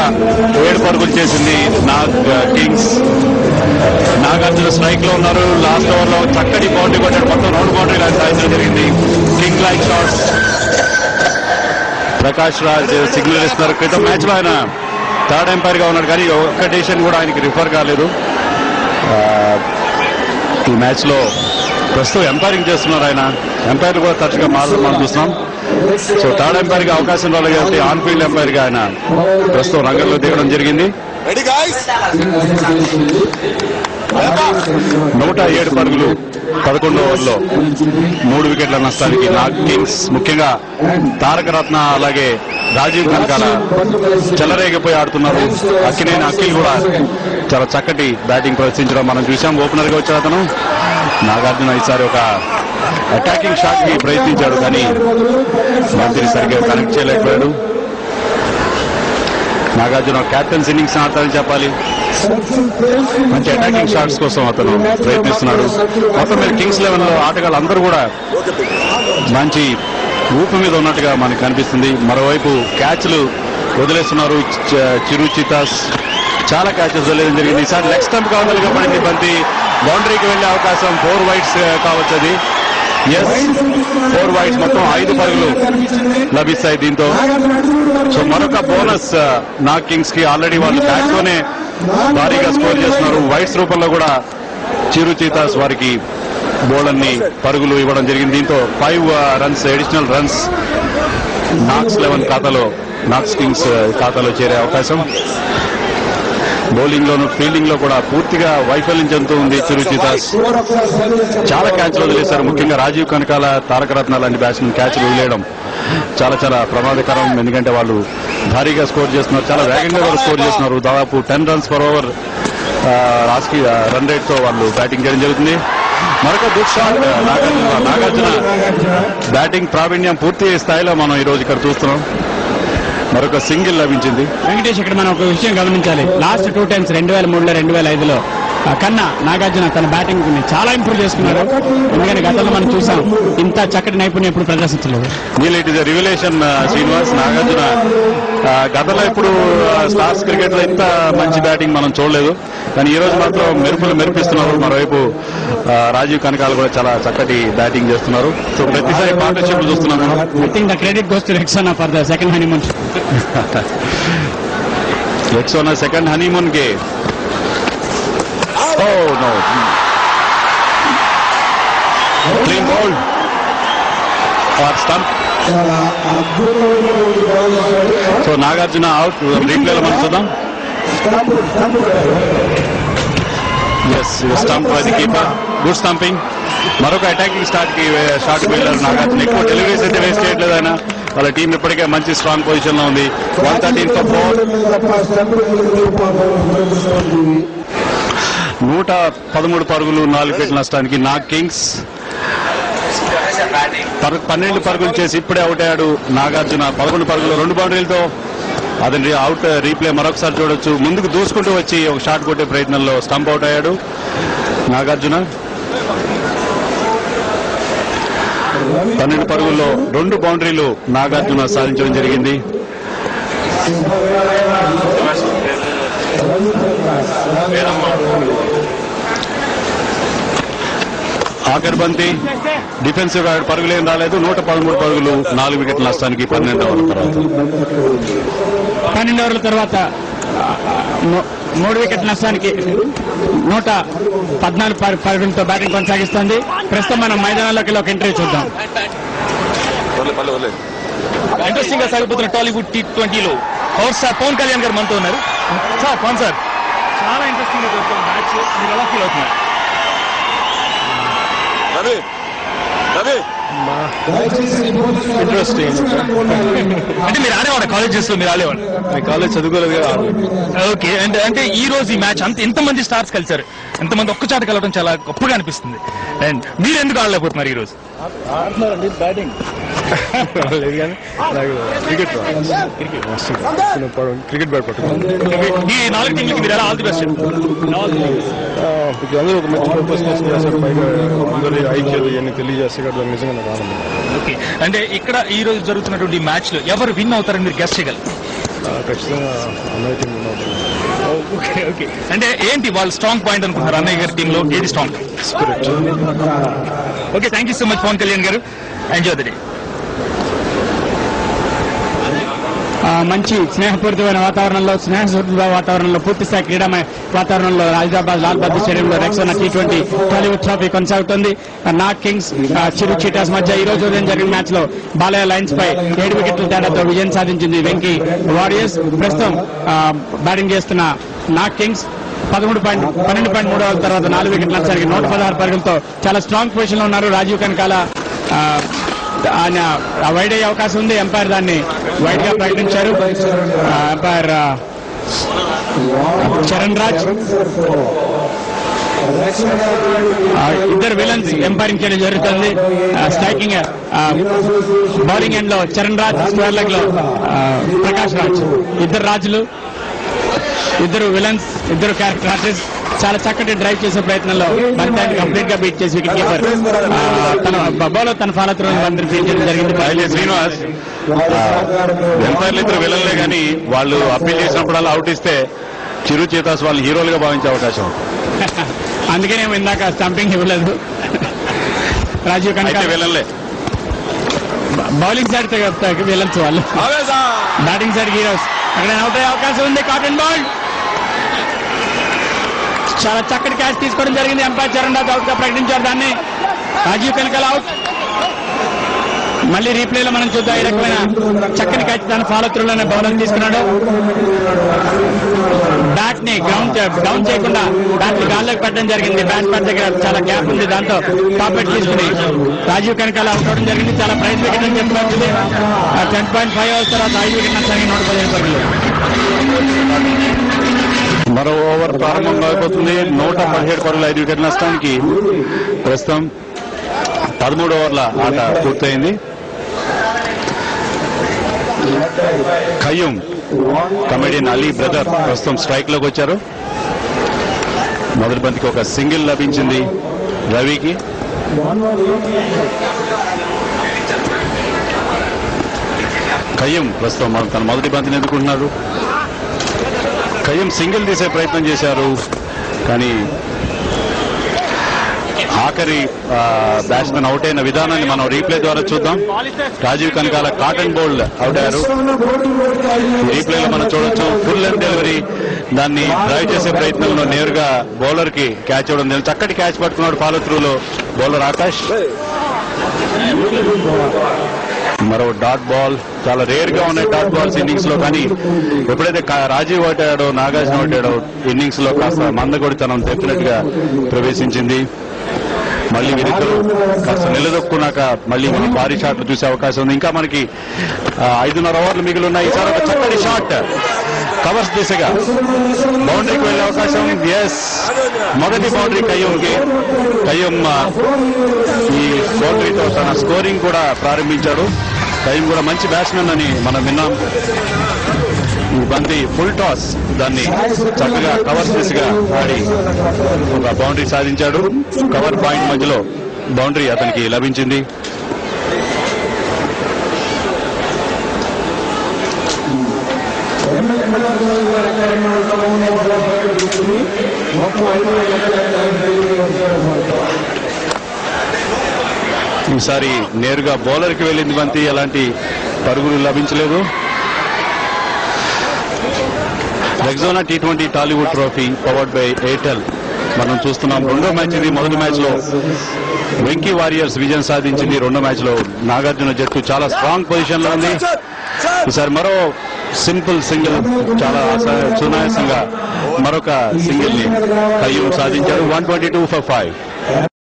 ఏడు పరుగులు చేసింది నాగ్ కింగ్స్ నాగార్జున స్ట్రైక్ లో ఉన్నారు లాస్ట్ ఓవర్ లో చక్కటి బౌండరీ కొట్టాడు మొత్తం రెండు బౌండరీలు ఆయన సాధించడం జరిగింది king like shots Prakash Raj signal ఇస్తున్నారు క్రితం మ్యాచ్ లో ఆయన థర్డ్ ఎంపైర్ గా ఉన్నాడు కానీ ఒక్క డెసిషన్ కూడా ఆయనకి రిఫర్ కాలేదు ఆ, ఈ మ్యాచ్ లో ప్రస్తుతం ఎంపైరింగ్ చేస్తున్నారు ఆయన ఎంపైర్ కూడా తరచుగా మారడం మనం చూస్తున్నాం సో థర్డ్ ఎంపైర్ గా అవకాశం రాలేదు కాబట్టి ఆన్ ఫీల్డ్ ఎంపైర్ గా ఆయన ప్రస్తుతం రంగంలో దిగడం జరిగింది రెడీ గాయస్ నూట ఏడు పరుగులు పదకొండు ఓవర్లో మూడు వికెట్ల నష్టానికి నాగ్ కింగ్స్ ముఖ్యంగా తారక రత్న అలాగే రాజీవ్ కనకాల చెలరేగిపోయి ఆడుతున్నారు అక్కినేని అఖిల్ కూడా చాలా చక్కటి బ్యాటింగ్ ప్రదర్శించడం మనం చూసాం ఓపెనర్ గా వచ్చాడు అతను నాగార్జున ఈసారి ఒక అటాకింగ్ షాట్ కి ప్రయత్నించాడు కానీ మంత్రి సరిగ్గా కనెక్ట్ చేయలేకపోయాడు నాగార్జున క్యాప్టెన్స్ ఇన్నింగ్స్ ఆడతారని చెప్పాలి మంచి అటాకింగ్ షాట్స్ కోసం అతను ప్రయత్నిస్తున్నాడు మొత్తం మీద కింగ్స్ లెవెన్ లో ఆటగాళ్ళు అందరూ కూడా మంచి ఊపు మీద ఉన్నట్టుగా మనకు కనిపిస్తుంది మరోవైపు క్యాచ్లు వదిలేస్తున్నారు చ- చిరు చితాస్ చాలా క్యాచెస్ వదిలేయడం జరిగింది ఈసారి లెగ్ స్టంప్ కావాలి పడింది బంతి బౌండరీకి వెళ్లే అవకాశం ఫోర్ వైట్స్ కావచ్చు అది ఎస్ ఫోర్ వైట్స్ మొత్తం ఐదు పరుగులు లభిస్తాయి దీంతో సో మరొక బోనస్ నా కింగ్స్ కి ఆల్రెడీ వాళ్ళు బ్యాట్ తోనే భారీగా స్కోర్ చేస్తున్నారు వైట్స్ రూపంలో కూడా చిరు చీతాస్ వారికి బౌలర్ని పరుగులు ఇవ్వడం జరిగింది దీంతో five runs additional runs Knox eleven ఖాతాలో నాక్స్ కింగ్స్ ఖాతాలో చేరే అవకాశం బౌలింగ్ లోను ఫీల్డింగ్ లో కూడా పూర్తిగా వైఫల్యం చెందుతూ ఉంది చిరు చీతాస్ చాలా క్యాచ్లు వదిలేశారు ముఖ్యంగా రాజీవ్ కనకాల తారకరత్న లాంటి బ్యాట్స్మెన్ క్యాచ్లు వదిలేయడం చాలా చాలా ప్రమాదకరం ఎందుకంటే వాళ్ళు భారీగా స్కోర్ చేస్తున్నారు చాలా వేగంగా కూడా స్కోర్ చేస్తున్నారు దాదాపు టెన్ రన్స్ పర్ ఓవర్ రాస్కి రన్ రేట్ తో వాళ్ళు బ్యాటింగ్ చేయడం జరుగుతుంది మరొక good shot Nagarjuna Nagarjuna batting ప్రావీణ్యం పూర్తి స్థాయిలో మనం ఈ రోజు ఇక్కడ చూస్తున్నాం మరొక సింగిల్ లభించింది వెంకటేష్ ఇక్కడ మనం ఒక విషయం గమనించాలి లాస్ట్ టూ టైమ్స్ రెండు వేల మూడులో రెండు వేల ఐదులో ఆ, కన్నా నాగార్జున తన బ్యాటింగ్ ని చాలా ఇంప్రూవ్ చేసుకున్నారు ఎందుకంటే గతంలో మనం చూసాం ఇంత చక్కటి నైపుణ్యం ఎప్పుడు ప్రదర్శించలేదు వీళ్ళు it is revolution Srinivas Nagarjuna ఆ, గతంలో ఇప్పుడు స్టార్స్ క్రికెట్ లో ఇంత మంచి బ్యాటింగ్ మనం చూడలేదు కానీ ఈ రోజు మాత్రం మెరుపులు మెరిపిస్తున్నారు మరోవైపు ఆ, రాజీవ్ కనకాలు కూడా చాలా చక్కటి బ్యాటింగ్ చేస్తున్నారు సో ప్రతిసారి పార్ట్నర్షిప్ చూస్తున్నాం మనం I think the credit goes to Rexona for the second honeymoon Rexona second honeymoon కి oh no clean bowl or stump so Nagarjuna out రీప్లేలో మనం చూద్దాం ఎస్ స్టంప్ అది కీపర్ గుడ్ స్టంపింగ్ మరొక అటాకింగ్ స్టార్ట్ కి షార్ట్ వెళ్ళారు నాగార్జున ఎక్కువ డెలివరీస్ అయితే వేస్ట్ చేయట్లేదు ఆయన వాళ్ళ టీం ఇప్పటికే మంచి స్ట్రాంగ్ పొజిషన్ లో ఉంది వన్ థర్టీన్ ఫోర్ నూట పదమూడు పరుగులు నాలుగు వికెట్ల నష్టానికి నాగ్ కింగ్స్ పర్- పన్నెండు పరుగులు చేసి ఇప్పుడే అవుట్ అయ్యాడు నాగార్జున పదకొండు పరుగులు రెండు బౌండరీలతో అతని అవుట్ రీప్లే మరొకసారి చూడొచ్చు ముందుకు దూసుకుంటూ వచ్చి ఒక షాట్ కొట్టే ప్రయత్నంలో స్టంప్ అవుట్ అయ్యాడు నాగార్జున పన్నెండు పరుగుల్లో రెండు బౌండరీలు నాగార్జున సాధించడం జరిగింది ఆఖరి బంతి డిఫెన్సివ్ గా పరుగులు ఏం రాలేదు నూట పదమూడు పరుగులు నాలుగు వికెట్ల నష్టానికి పన్నెండు ఓవర్ల తర్వాత పన్నెండు ఓవర్ల తర్వాత ఆ, మూ- మూడు వికెట్ నష్టానికి నూట పద్నాలుగు పర్- పరుగులతో బ్యాటింగ్ కొనసాగిస్తోంది ప్రస్తుతం మనం మైదానంలోకి ఒక ఇంటర్వ్యూ చూద్దాం ఇంట్రెస్టింగ్ గా సాగిపోతున్న టాలీవుడ్ టీ ట్వంటీలో పవర్ స్టార్ పవన్ కళ్యాణ్ గారు మనతో ఉన్నారు సార్ పవన్ సార్ చాలా ఇంట్రెస్టింగ్ గా జరుగుతున్న మ్యాచ్ మీరు ఎలా ఫీల్ అవుతున్నారు రవి రవి ఇంట్రెస్టింగ్ అంటే మీరు ఆడేవాడు కాలేజెస్ లో మీరు ఆడేవాడు కాలేజ్ చదువుకోలేదు కదా ఓకే అంటే అంటే ఈ రోజు ఈ మ్యాచ్ అంత ఎంతమంది స్టార్స్ కలిసారు ఎంతమంది ఒక్క చాట కలవడం చాలా గొప్పగా అనిపిస్తుంది అండ్ మీరు ఎందుకు ఆడలేకపోతున్నారు ఈ రోజు ఆడుతున్నారండి బ్యాటింగ్ లేదు కానీ నాకు క్రికెట్ క్రికెట్ క్రికెట్ బ్యాట్ పట్టుకున్నాను ఈ నాలుగు టీంలకి మీరు ఎలా ఆల్ ది బెస్ట్ అందరూ ఒక మంచి పర్పస్ కోసం చేస్తారు పైగా అందరి ఐక్యత ఇవన్నీ తెలియజేస్తే కదా దానికి నిజంగా నాకు ఆనందం ఓకే అంటే ఇక్కడ ఈ రోజు జరుగుతున్నటువంటి మ్యాచ్ లో ఎవరు విన్ అవుతారని మీరు గెస్ట్ చేయగలరు ఆ, ఖచ్చితంగా అన్నయ్య టీం ఉంటుంది ఓకే ఓకే అంటే ఏంటి వాళ్ళు స్ట్రాంగ్ పాయింట్ అనుకుంటారు అన్నయ్య గారి టీంలో ఏది strong spirit okay thank you so much Pawan Kalyan garu enjoy the day ఆ, మంచి స్నేహపూరితమైన వాతావరణంలో స్నేహపూరిత వాతావరణంలో పూర్తి స్థాయి క్రీడామయ వాతావరణంలో హైదరాబాద్ లాల్ బహదూర్ స్టేడియంలో Rexona T twenty Tollywood trophy కొనసాగుతుంది ఆ, నార్త్ కింగ్స్ ఆ, చిరు చీటాస్ మధ్య ఈ రోజు ఉదయం జరిగిన మ్యాచ్ లో బాలయ్య లైన్స్ పై ఏడు వికెట్ల తేడాతో విజయం సాధించింది వెంకీ వారియర్స్ ప్రస్తుతం ఆ, బ్యాటింగ్ చేస్తున్న నార్త్ కింగ్స్ పదమూడు పాయింట్ పన్నెండు పాయింట్ మూడు ఓవర్ల తర్వాత నాలుగు వికెట్ల నష్టానికి నూట పదహారు పరుగులతో చాలా స్ట్రాంగ్ పొజిషన్ లో ఉన్నారు రాజీవ్ కనకాల ఆ, ఆయన ఆ వైడ్ అయ్యే అవకాశం ఉంది ఎంపైర్ దాన్ని వైడ్ గా ప్రకటించారు ఆ, ఎంపైర్ ఆ, చరణ్ రాజ్ ఆ, ఇద్దరు విలన్స్ ఎంపైరింగ్ చేయడం జరుగుతుంది ఆ, స్ట్రైకింగ్ ఆ, బౌలింగ్ ఎండ్ లో చరణ్ రాజ్ స్క్వేర్ లెగ్ లో ఆ, ప్రకాష్ రాజ్ ఇద్దరు రాజులు ఇద్దరు విలన్స్ ఇద్దరు క్యారెక్టర్ ఆర్టిస్ట్ చాలా చక్కటి డ్రైవ్ చేసే ప్రయత్నంలో బంతాన్ని కంప్లీట్ గా బీట్ చేసి వికెట్ కీపర్ ఆ, తన బౌలర్ తన ఫాలో త్రో బంతిని ఫీల్ చేయడం జరిగింది అయితే శ్రీనివాస్ ఎంపైర్లు ఇద్దరు వెళ్ళలే కానీ వాళ్ళు అప్పీల్ చేసినప్పుడల్లా అవుట్ ఇస్తే చిరు చేతాస్ వాళ్ళు హీరోలుగా భావించే అవకాశం ఉంది. అందుకనే ఇందాక స్టంపింగ్ ఇవ్వలేదు రాజీవ్ అయితే కనుక వెళ్ళలే బౌలింగ్ సైడ్ విలన్స్ వాళ్ళు ఆవేశ బ్యాటింగ్ సైడ్ హీరోస్ అక్కడ అవుట్ అయ్యే అవకాశం ఉంది కాటన్ బాల్ చాలా చక్కటి క్యాచ్ తీసుకోవడం జరిగింది ఎంపైర్ చరణ్ రాజ్ అవుట్ గా ప్రకటించారు దాన్ని రాజీవ్ కనకల్ అవుట్ మళ్ళీ రీప్లేలో మనం చూద్దాం ఈ రకమైన చక్కని క్యాచ్ తన ఫాలో త్రూలోనే బౌలర్ తీసుకున్నాడు బ్యాట్ ని గ్రౌండ్ డౌన్ చేయకుండా బ్యాట్ ని గాల్లోకి పెట్టడం జరిగింది బ్యాట్ ప్యాడ్ దగ్గర చాలా గ్యాప్ ఉంది దాంతో టాప్ ఎట్ తీసుకుని రాజీవ్ కనకాల అవుట్ అవడం జరిగింది చాలా ప్రైజ్ వికెట్ అని చెప్పబడుతుంది టెన్ పాయింట్ ఫైవ్ అవర్స్ తర్వాత ఐదు వికెట్ నష్టానికి నూట పదిహేను పరుగులు మరో ఓవర్ ప్రారంభం అయిపోతుంది నూట పదిహేడు పరుగుల ఐదు వికెట్ల నష్టానికి ప్రస్తుతం పదమూడు ఓవర్ల ఆట పూర్తయింది ఖయ్యూమ్ కమెడియన్ అలీ బ్రదర్ ప్రస్తుతం స్ట్రైక్ లోకి వచ్చారు మొదటి బంతికి ఒక సింగిల్ లభించింది రవికి ఖయ్యూమ్ ప్రస్తుతం మన- తన మొదటి బంతిని ఎదుర్కొంటున్నారు ఖయ్యం సింగిల్ తీసే ప్రయత్నం చేశారు కానీ ఆఖరి బ్యాట్స్మెన్ అవుట్ అయిన విధానాన్ని మనం రీప్లే ద్వారా చూద్దాం Rajeev Kanakala caught and bowled out అయ్యారు రీప్లేలో మనం చూడొచ్చు ఫుల్ లెంత్ డెలివరీ దాన్ని డ్రైవ్ చేసే ప్రయత్నంలో నేరుగా బౌలర్ కి క్యాచ్ ఇవ్వడం జరిగింది. చక్కటి క్యాచ్ పట్టుకున్నాడు ఫాలో త్రూలో బౌలర్ ఆకాష్ మరో డాట్ బాల్ చాలా రేర్ గా ఉన్నాయి డాట్ బాల్స్ ఇన్నింగ్స్ లో కానీ ఎప్పుడైతే కా- రాజీవ్ ఓటాడో నాగార్జున ఓటాడో ఇన్నింగ్స్ లో కాస్త మందకొడితనం డెఫినెట్ గా ప్రవేశించింది మళ్ళీ వీరిద్దరు కాస్త నిలదొక్కున్నాక మళ్ళీ మనం భారీ షాట్లు చూసే అవకాశం ఉంది ఇంకా మనకి ఆ, ఐదున్నర ఓవర్లు మిగిలి ఉన్నాయి ఈసారి ఒక చక్కటి షాట్ కవర్స్ దిశగా బౌండరీకి వెళ్ళే అవకాశం ఎస్ మొదటి బౌండరీ కయ్యంకి కయ్యం ఆ, ఈ బౌండరీతో తన స్కోరింగ్ కూడా ప్రారంభించాడు కయ్యం కూడా మంచి బ్యాట్స్మెన్ అని మనం విన్నాం ఈ బంతి ఫుల్ టాస్ దాన్ని చక్కగా కవర్ దిశగా ఆడి ఒక బౌండరీ సాధించాడు కవర్ పాయింట్ మధ్యలో బౌండరీ అతనికి లభించింది ఈసారి నేరుగా బౌలర్కి వెళ్ళింది బంతి ఎలాంటి పరుగులు లభించలేదు Rexona T twenty Tollywood trophy powered by Airtel మనం చూస్తున్నాం రెండో మ్యాచ్ ఇది మొదటి మ్యాచ్ లో వెంకీ వారియర్స్ విజయం సాధించింది రెండో మ్యాచ్ లో నాగార్జున జట్టు చాలా స్ట్రాంగ్ పొజిషన్ లో ఉంది ఈసారి మరో సింపుల్ సింగిల్ చాలా ఆస- సునాయాసంగా మరొక సింగిల్ ని కయ్యూమ్ సాధించారు one twenty two for five